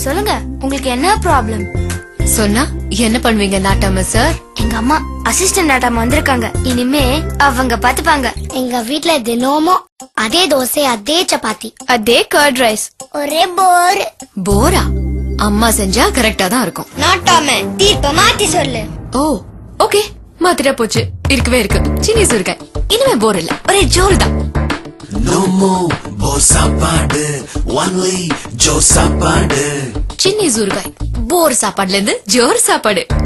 சொல்லுங்க உங்களுக்கு என்ன ப்ராப்ளம் சொன்னா என்ன பண்ணுவீங்க நாட்டாம சார் எங்க அம்மா அசிஸ்டன்ட் நாட்டாம வந்திருக்காங்க இனிமே அவங்க பாத்துப்பாங்க எங்க வீட்ல தினமும் அதே தோசை அதே சப்பாத்தி அதே கர்ட் ரைஸ் ஒரே போர் போரா அம்மா செஞ்சா கரெக்டா தான் இருக்கும் நாட்டாம தீர்ப்ப மாத்தி சொல்லு ஓ ஓகே மாத்திரா போச்சு இருக்கவே இருக்கு சின்ன சுருக்காய் இனிமே போர் இல்ல ஒரே ஜோர் தான் No more bo சாப்பாடு only ஜோ சாப்பாடு சின்ன சுருக்காய் போர் சாப்பாடுல இருந்து ஜோர் சாப்பாடு